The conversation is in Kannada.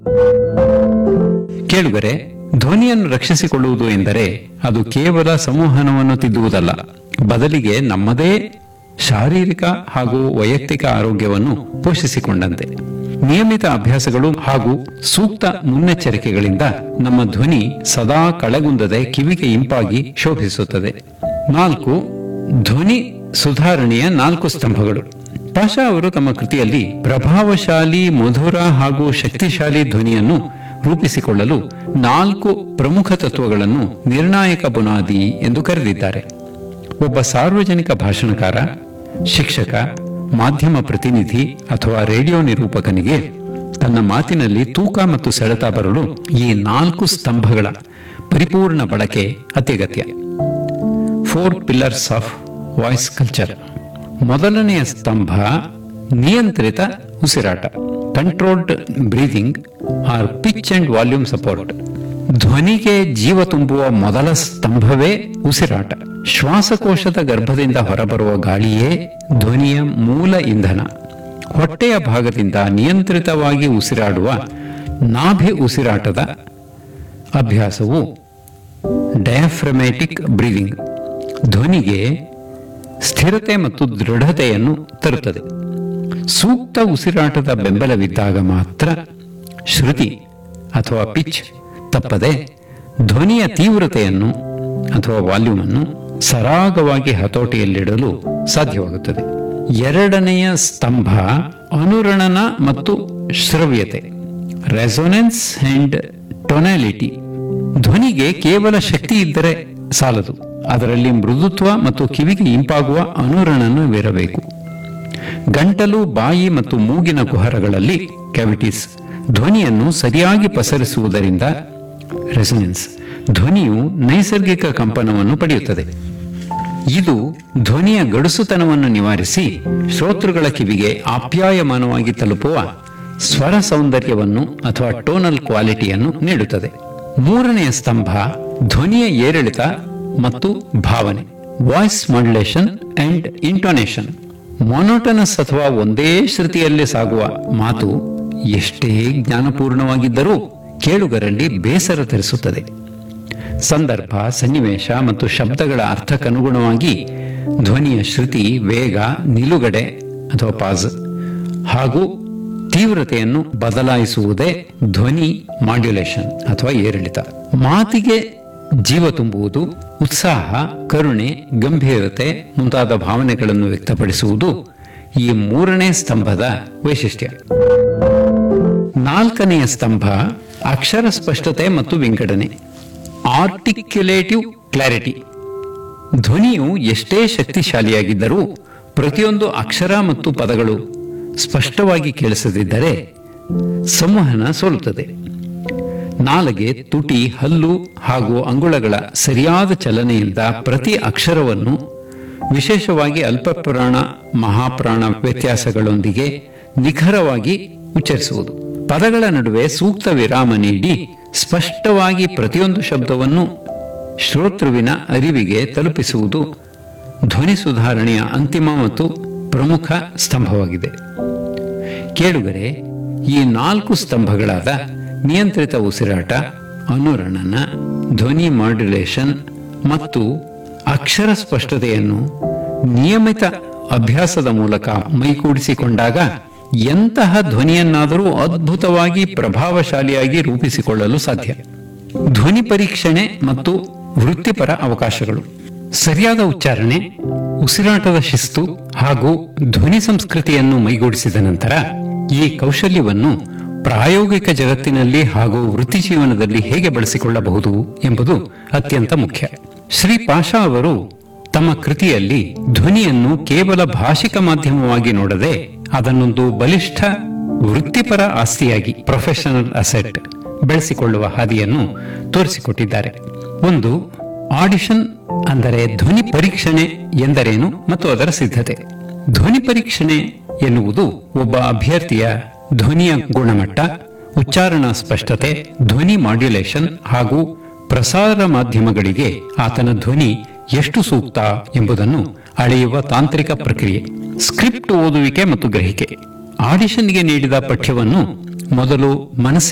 ಕೇಳುಗರೆ ಧ್ವನಿಯನ್ನು ರಕ್ಷಿಸಿಕೊಳ್ಳುವುದು ಎಂದರೆ ಅದು ಕೇವಲ ಸಂವಹನವನ್ನು ತಿದ್ದುವುದಲ್ಲ ಬದಲಿಗೆ ನಮ್ಮದೇ ಶಾರೀರಿಕ ಹಾಗೂ ವೈಯಕ್ತಿಕ ಆರೋಗ್ಯವನ್ನು ಪೋಷಿಸಿಕೊಂಡಂತೆ ನಿಯಮಿತ ಅಭ್ಯಾಸಗಳು ಹಾಗೂ ಸೂಕ್ತ ಮುನ್ನೆಚ್ಚರಿಕೆಗಳಿಂದ ನಮ್ಮ ಧ್ವನಿ ಸದಾ ಕಳೆಗುಂದದೆ ಕಿವಿಗೆ ಇಂಪಾಗಿ ಶೋಭಿಸುತ್ತದೆ ನಾಲ್ಕು ಧ್ವನಿ ಸುಧಾರಣೆಯ ನಾಲ್ಕು ಸ್ತಂಭಗಳು ಪಾಷಾ ಅವರು ತಮ್ಮ ಕೃತಿಯಲ್ಲಿ ಪ್ರಭಾವಶಾಲಿ ಮಧುರ ಹಾಗೂ ಶಕ್ತಿಶಾಲಿ ಧ್ವನಿಯನ್ನು ರೂಪಿಸಿಕೊಳ್ಳಲು ನಾಲ್ಕು ಪ್ರಮುಖ ತತ್ವಗಳನ್ನು ನಿರ್ಣಾಯಕ ಬುನಾದಿ ಎಂದು ಕರೆದಿದ್ದಾರೆ ಒಬ್ಬ ಸಾರ್ವಜನಿಕ ಭಾಷಣಕಾರ ಶಿಕ್ಷಕ ಮಾಧ್ಯಮ ಪ್ರತಿನಿಧಿ ಅಥವಾ ರೇಡಿಯೋ ನಿರೂಪಕನಿಗೆ ತನ್ನ ಮಾತಿನಲ್ಲಿ ತೂಕ ಮತ್ತು ಸೆಳೆತ ಬರಲು ಈ ನಾಲ್ಕು ಸ್ತಂಭಗಳ ಪರಿಪೂರ್ಣ ಬಳಕೆ ಅತ್ಯಗತ್ಯ four pillars of voice culture ಮೊದಲನೆಯ ಸ್ತಂಭ ನಿಯಂತ್ರಿತ ಉಸಿರಾಟ controlled breathing or pitch and volume support ಧ್ವನಿಗೆ ಜೀವ ತುಂಬುವ ಮೊದಲ ಸ್ತಂಭವೇ ಉಸಿರಾಟ ಶ್ವಾಸಕೋಶದ ಗರ್ಭದಿಂದ ಹೊರಬರುವ ಗಾಳಿಯೇ ಧ್ವನಿಯ ಮೂಲ ಇಂಧನ ಹೊಟ್ಟೆಯ ಭಾಗದಿಂದ ನಿಯಂತ್ರಿತವಾಗಿ ಉಸಿರಾಡುವ ನಾಭಿ ಉಸಿರಾಟದ ಅಭ್ಯಾಸವು ಡಯಾಫ್ರಮ್ಯಾಟಿಕ್ ಬ್ರೀದಿಂಗ್ ಧ್ವನಿಗೆ ಸ್ಥಿರತೆ ಮತ್ತು ದೃಢತೆಯನ್ನು ತರುತ್ತದೆ ಸೂಕ್ತ ಉಸಿರಾಟದ ಬೆಂಬಲವಿದ್ದಾಗ ಮಾತ್ರ ಶ್ರುತಿ ಅಥವಾ ಪಿಚ್ ತಪ್ಪದೆ ಧ್ವನಿಯ ತೀವ್ರತೆಯನ್ನು ಅಥವಾ ವಾಲ್ಯೂಮ್ ಅನ್ನು ಸರಾಗವಾಗಿ ಹತೋಟಿಯಲ್ಲಿಡಲು ಸಾಧ್ಯವಾಗುತ್ತದೆ ಎರಡನೆಯ ಸ್ತಂಭ ಅನುರಣನ ಮತ್ತು ಶ್ರವ್ಯತೆ ರೆಸೊನೆನ್ಸ್ ಅಂಡ್ ಟೊನಾಲಿಟಿ ಧ್ವನಿಗೆ ಕೇವಲ ಶಕ್ತಿ ಇದ್ದರೆ ಸಾಲದು ಅದರಲ್ಲಿ ಮೃದುತ್ವ ಮತ್ತು ಕಿವಿಗೆ ಇಂಪಾಗುವ ಅನುರಣನವಿರಬೇಕು ಗಂಟಲು ಬಾಯಿ ಮತ್ತು ಮೂಗಿನ ಕುಹರಗಳಲ್ಲಿ ಕ್ಯಾವಿಟೀಸ್ ಧ್ವನಿಯನ್ನು ಸರಿಯಾಗಿ ಪಸರಿಸುವುದರಿಂದ ರೆಸೊನೆನ್ಸ್ ಧ್ವನಿಯು ನೈಸರ್ಗಿಕ ಕಂಪನವನ್ನು ಪಡೆಯುತ್ತದೆ ಇದು ಧ್ವನಿಯ ಗಡುಸುತನವನ್ನು ನಿವಾರಿಸಿ ಶ್ರೋತೃಗಳ ಕಿವಿಗೆ ಆಪ್ಯಾಯಮಾನವಾಗಿ ತಲುಪುವ ಸ್ವರ ಸೌಂದರ್ಯವನ್ನು ಅಥವಾ ಟೋನಲ್ ಕ್ವಾಲಿಟಿಯನ್ನು ನೀಡುತ್ತದೆ ಮೂರನೆಯ ಸ್ತಂಭ ಧ್ವನಿಯ ಏರಿಳಿತ ಮತ್ತು ಭಾವನೆ voice modulation and intonation monotonous ಅಥವಾ ಒಂದೇ ಶ್ರುತಿಯಲ್ಲಿ ಸಾಗುವ ಮಾತು ಎಷ್ಟೇ ಜ್ಞಾನಪೂರ್ಣವಾಗಿದ್ದರೂ ಕೇಳುಗರಲ್ಲಿ ಬೇಸರ ತರಿಸುತ್ತದೆ ಸಂದರ್ಭ ಸನ್ನಿವೇಶ ಮತ್ತು ಶಬ್ದಗಳ ಅರ್ಥಕ್ಕನುಗುಣವಾಗಿ ಧ್ವನಿಯ ಶ್ರುತಿ ವೇಗ ನಿಲುಗಡೆ ಅಥವಾ ಪಾಸ್ ಹಾಗೂ ತೀವ್ರತೆಯನ್ನು ಬದಲಾಯಿಸುವುದೇ ಧ್ವನಿ ಮಾಡ್ಯುಲೇಷನ್ ಅಥವಾ ಏರಿಳಿತ ಮಾತಿಗೆ ಜೀವ ತುಂಬುವುದು ಉತ್ಸಾಹ ಕರುಣೆ ಗಂಭೀರತೆ ಮುಂತಾದ ಭಾವನೆಗಳನ್ನು ವ್ಯಕ್ತಪಡಿಸುವುದು ಈ ಮೂರನೇ ಸ್ತಂಭದ ವೈಶಿಷ್ಟ್ಯ ನಾಲ್ಕನೆಯ ಸ್ತಂಭ ಅಕ್ಷರ ಸ್ಪಷ್ಟತೆ ಮತ್ತು ವಿಂಗಡಣೆ ಆರ್ಟಿಕ್ಯುಲೇಟಿವ್ ಕ್ಲಾರಿಟಿ ಧ್ವನಿಯು ಎಷ್ಟೇ ಶಕ್ತಿಶಾಲಿಯಾಗಿದ್ದರೂ ಪ್ರತಿಯೊಂದು ಅಕ್ಷರ ಮತ್ತು ಪದಗಳು ಸ್ಪಷ್ಟವಾಗಿ ಕೇಳಿಸದಿದ್ದರೆ ಸಂವಹನ ಸೋಲುತ್ತದೆ ನಾಲಗೆ ತುಟಿ ಹಲ್ಲು ಹಾಗೂ ಅಂಗುಳಗಳ ಸರಿಯಾದ ಚಲನೆಯಿಂದ ಪ್ರತಿ ಅಕ್ಷರವನ್ನು ವಿಶೇಷವಾಗಿ ಅಲ್ಪಪ್ರಾಣ ಮಹಾಪ್ರಾಣ ವ್ಯತ್ಯಾಸಗಳೊಂದಿಗೆ ನಿಖರವಾಗಿ ಉಚ್ಚರಿಸುವುದು ಪದಗಳ ನಡುವೆ ಸೂಕ್ತ ವಿರಾಮ ನೀಡಿ ಸ್ಪಷ್ಟವಾಗಿ ಪ್ರತಿಯೊಂದು ಶಬ್ದವನ್ನು ಶ್ರೋತೃವಿನ ಅರಿವಿಗೆ ತಲುಪಿಸುವುದು ಧ್ವನಿ ಸುಧಾರಣೆಯ ಅಂತಿಮ ಮತ್ತು ಪ್ರಮುಖ ಸ್ತಂಭವಾಗಿದೆ ಕೇಳುಗರೆ ಈ ನಾಲ್ಕು ಸ್ತಂಭಗಳಾದ ನಿಯಂತ್ರಿತ ಉಸಿರಾಟ ಅನುರಣನ ಧ್ವನಿ ಮಾಡ್ಯುಲೇಷನ್ ಮತ್ತು ಅಕ್ಷರ ಸ್ಪಷ್ಟತೆಯನ್ನು ನಿಯಮಿತ ಅಭ್ಯಾಸದ ಮೂಲಕ ಮೈಗೂಡಿಸಿಕೊಂಡಾಗ ಎಂತಹ ಧ್ವನಿಯನ್ನಾದರೂ ಅದ್ಭುತವಾಗಿ ಪ್ರಭಾವಶಾಲಿಯಾಗಿ ರೂಪಿಸಿಕೊಳ್ಳಲು ಸಾಧ್ಯ ಧ್ವನಿ ಪರೀಕ್ಷಣೆ ಮತ್ತು ವೃತ್ತಿಪರ ಅವಕಾಶಗಳು ಸರಿಯಾದ ಉಚ್ಚಾರಣೆ ಉಸಿರಾಟದ ಶಿಸ್ತು ಹಾಗೂ ಧ್ವನಿ ಸಂಸ್ಕೃತಿಯನ್ನು ಮೈಗೂಡಿಸಿದ ನಂತರ ಈ ಕೌಶಲ್ಯವನ್ನು ಪ್ರಾಯೋಗಿಕ ಜಗತ್ತಿನಲ್ಲಿ ಹಾಗೂ ವೃತ್ತಿ ಜೀವನದಲ್ಲಿ ಹೇಗೆ ಬಳಸಿಕೊಳ್ಳಬಹುದು ಎಂಬುದು ಅತ್ಯಂತ ಮುಖ್ಯ ಶ್ರೀ ಪಾಷಾ ಅವರು ತಮ್ಮ ಕೃತಿಯಲ್ಲಿ ಧ್ವನಿಯನ್ನು ಕೇವಲ ಭಾಷಿಕ ಮಾಧ್ಯಮವಾಗಿ ನೋಡದೆ ಅದನ್ನೊಂದು ಬಲಿಷ್ಠ ವೃತ್ತಿಪರ ಆಸ್ತಿಯಾಗಿ ಪ್ರೊಫೆಷನಲ್ ಅಸೆಟ್ ಬೆಳೆಸಿಕೊಳ್ಳುವ ಹಾದಿಯನ್ನು ತೋರಿಸಿಕೊಟ್ಟಿದ್ದಾರೆ ಒಂದು ಆಡಿಷನ್ ಅಂದರೆ ಧ್ವನಿ ಪರೀಕ್ಷಣೆ ಎಂದರೇನು ಮತ್ತು ಅದರ ಸಿದ್ಧತೆ ಧ್ವನಿ ಪರೀಕ್ಷಣೆ ಎನ್ನುವುದು ಒಬ್ಬ ಅಭ್ಯರ್ಥಿಯ ಧ್ವನಿಯ ಗುಣಮಟ್ಟ ಉಚ್ಚಾರಣಾ ಸ್ಪಷ್ಟತೆ ಧ್ವನಿ ಮಾಡ್ಯುಲೇಷನ್ ಹಾಗೂ ಪ್ರಸಾರ ಮಾಧ್ಯಮಗಳಿಗೆ ಆತನ ಧ್ವನಿ ಎಷ್ಟು ಸೂಕ್ತ ಎಂಬುದನ್ನು ಅಳೆಯುವ ತಾಂತ್ರಿಕ ಪ್ರಕ್ರಿಯೆ ಸ್ಕ್ರಿಪ್ಟ್ ಓದುವಿಕೆ ಮತ್ತು ಗ್ರಹಿಕೆ ಆಡಿಷನ್ಗೆ ನೀಡಿದ ಪಠ್ಯವನ್ನು ಮೊದಲು ಮನಸ್ಸಿನ